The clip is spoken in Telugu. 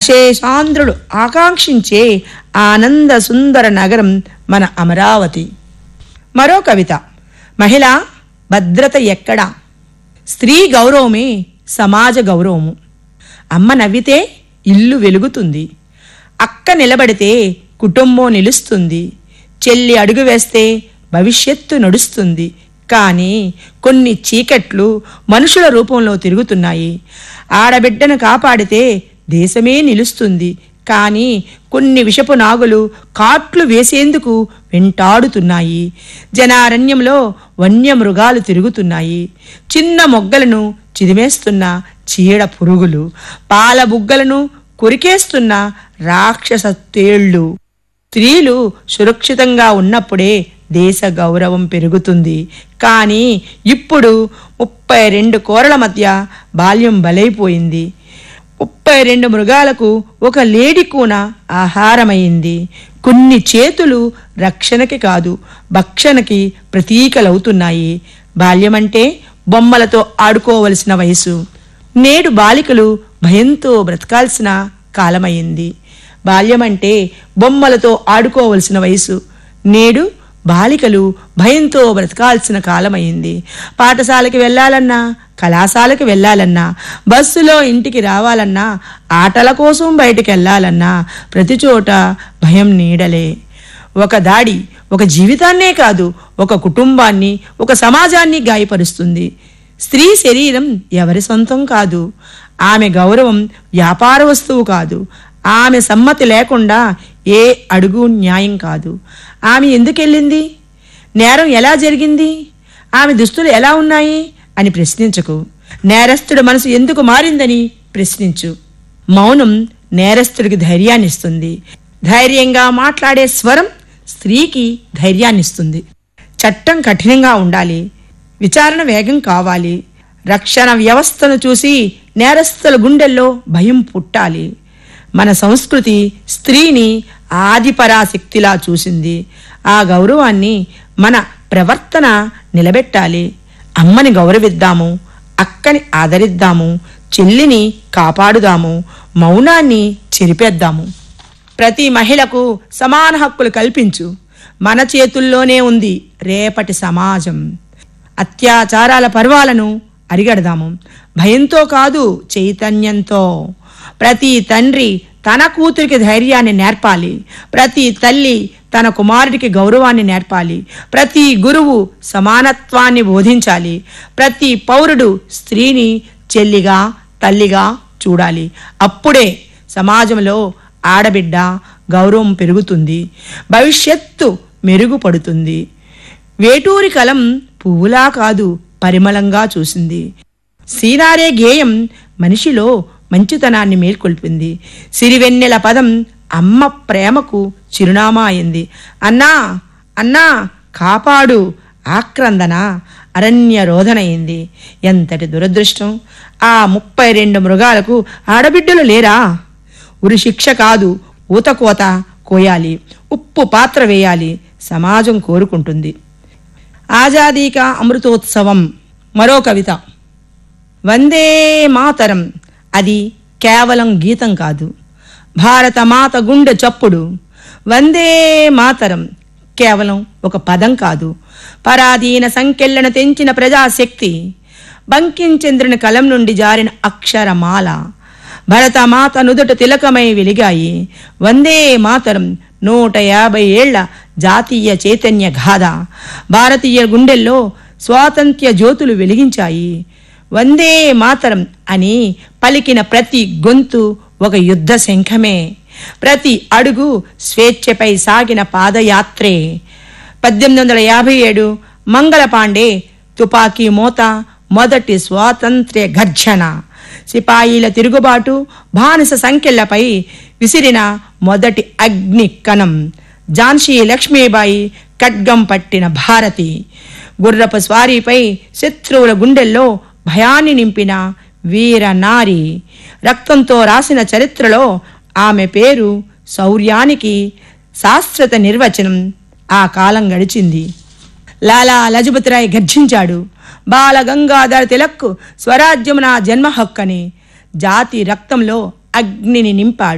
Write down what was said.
అశేషాంధ్రుడు ఆకాంక్షించే ఆనంద సుందర నగరం మన అమరావతి మరో కవిత మహిళ భద్రత ఎక్కడా స్త్రీ గౌరవమే సమాజ గౌరవము అమ్మ నవ్వితే ఇల్లు వెలుగుతుంది అక్క నిలబడితే కుటుంబం నిలుస్తుంది చెల్లి అడుగు వేస్తే భవిష్యత్తు నడుస్తుంది కానీ కొన్ని చీకట్లు మనుషుల రూపంలో తిరుగుతున్నాయి ఆడబిడ్డను కాపాడితే దేశమే నిలుస్తుంది కానీ కొన్ని విషపు నాగులు కాట్లు వేసేందుకు వెంటాడుతున్నాయి జనారణ్యంలో వన్యమృగాలు తిరుగుతున్నాయి చిన్న మొగ్గలను చిదిమేస్తున్న చీడ పురుగులు పాల బుగ్గలను కొరికేస్తున్న రాక్షస తేళ్లు స్త్రీలు సురక్షితంగా ఉన్నప్పుడే దేశ గౌరవం పెరుగుతుంది కానీ ఇప్పుడు ముప్పై రెండు కోరల మధ్య బాల్యం బలైపోయింది ముప్పై రెండు మృగాలకు ఒక లేడి కూన ఆహారమైంది కొన్ని చేతులు రక్షణకి కాదు భక్షణకి ప్రతీకలవుతున్నాయి బాల్యమంటే బొమ్మలతో ఆడుకోవలసిన వయసు నేడు బాలికలు భయంతో బ్రతకాల్సిన కాలమైంది బాల్యమంటే బొమ్మలతో ఆడుకోవలసిన వయసు నేడు బాలికలు భయంతో బ్రతకాల్సిన కాలమైంది పాఠశాలకి వెళ్ళాలన్నా కళాశాలకు వెళ్ళాలన్నా బస్సులో ఇంటికి రావాలన్నా ఆటల కోసం బయటికి వెళ్ళాలన్నా ప్రతి చోట భయం నీడలే ఒక దాడి ఒక జీవితాన్నే కాదు ఒక కుటుంబాన్ని ఒక సమాజాన్ని గాయపరుస్తుంది స్త్రీ శరీరం ఎవరి సొంతం కాదు ఆమె గౌరవం వ్యాపార వస్తువు కాదు ఆమె సమ్మతి లేకుండా ఏ అడుగు న్యాయం కాదు ఆమె ఎందుకెళ్ళింది నేరం ఎలా జరిగింది ఆమె దుస్తులు ఎలా ఉన్నాయి అని ప్రశ్నించకు నేరస్తుడి మనసు ఎందుకు మారిందని ప్రశ్నించు మౌనం నేరస్తుడికి ధైర్యాన్నిస్తుంది ధైర్యంగా మాట్లాడే స్వరం స్త్రీకి ధైర్యాన్నిస్తుంది చట్టం కఠినంగా ఉండాలి విచారణ వేగం కావాలి రక్షణ వ్యవస్థను చూసి నేరస్తుల గుండెల్లో భయం పుట్టాలి మన సంస్కృతి స్త్రీని ఆదిపరాశక్తిలా చూసింది ఆ గౌరవాన్ని మన ప్రవర్తన నిలబెట్టాలి అమ్మని గౌరవిద్దాము అక్కని ఆదరిద్దాము చెల్లిని కాపాడుదాము మౌనాన్ని చెరిపేద్దాము ప్రతి మహిళకు సమాన హక్కులు కల్పించు మన చేతుల్లోనే ఉంది రేపటి సమాజం అత్యాచారాల పర్వాలను అరిగడదాము భయంతో కాదు చైతన్యంతో ప్రతి తండ్రి తన కూతురికి ధైర్యాన్ని నేర్పాలి ప్రతి తల్లి తన కుమారుడికి గౌరవాన్ని నేర్పాలి ప్రతి గురువు సమానత్వాన్ని బోధించాలి ప్రతి పౌరుడు స్త్రీని చెల్లిగా తల్లిగా చూడాలి అప్పుడే సమాజంలో ఆడబిడ్డ గౌరవం పెరుగుతుంది భవిష్యత్తు మెరుగుపడుతుంది వేటూరి కలం పువ్వులా కాదు పరిమళంగా చూసింది సీనారే గేయం మనిషిలో మంచితనాన్ని మేల్కొల్పింది సిరివెన్నెల పదం అమ్మ ప్రేమకు చిరునామా అయింది అన్నా అన్నా కాపాడు ఆక్రందన అరణ్య రోధనయింది ఎంతటి దురదృష్టం ఆ ముప్పై రెండు మృగాలకు ఆడబిడ్డలు లేరా ఉరి శిక్ష కాదు ఊతకోత కోయాలి ఉప్పు పాత్ర వేయాలి సమాజం కోరుకుంటుంది ఆజాదీ కా అమృతోత్సవం మరో కవిత వందే మాతరం అది కేవలం గీతం కాదు భారత మాత గుండె చప్పుడు వందే మాతరం కేవలం ఒక పదం కాదు పరాధీన సంకెళ్లను తెంచిన ప్రజాశక్తి బంకించంద్రుని కలం నుండి జారిన అక్షరమాల భరతమాత నుదుట తిలకమై వెలిగాయి వందే మాతరం నూట యాభై ఏళ్ల జాతీయ చైతన్య గాథ భారతీయ గుండెల్లో స్వాతంత్ర్య జ్యోతులు వెలిగించాయి వందే మాతరం అని పలికిన ప్రతి గొంతు ఒక యుద్ధ శంఖమే ప్రతి అడుగు స్వేచ్ఛపై సాగిన పాదయాత్రే పద్దెనిమిది వందల యాభై ఏడు మంగళపాండే తుపాకీ మోత మొదటి స్వాతంత్ర్య గర్జన సిపాయిల తిరుగుబాటు బానిస సంఖ్యలపై విసిరిన మొదటి అగ్ని కణం ఝాన్సీ లక్ష్మీబాయి ఖడ్గం పట్టిన భారతి గుర్రపు స్వారీపై శత్రువుల గుండెల్లో భయాన్ని నింపిన వీర నారి రక్తంతో రాసిన చరిత్రలో ఆమె పేరు శౌర్యానికి శాశ్వత నిర్వచనం ఆ కాలం గడిచింది లాలా లజపతిరాయ్ గర్జించాడు బాల గంగాధర తిలక్ స్వరాజ్యము నా జన్మ హక్కని జాతి రక్తంలో అగ్నిని నింపాడు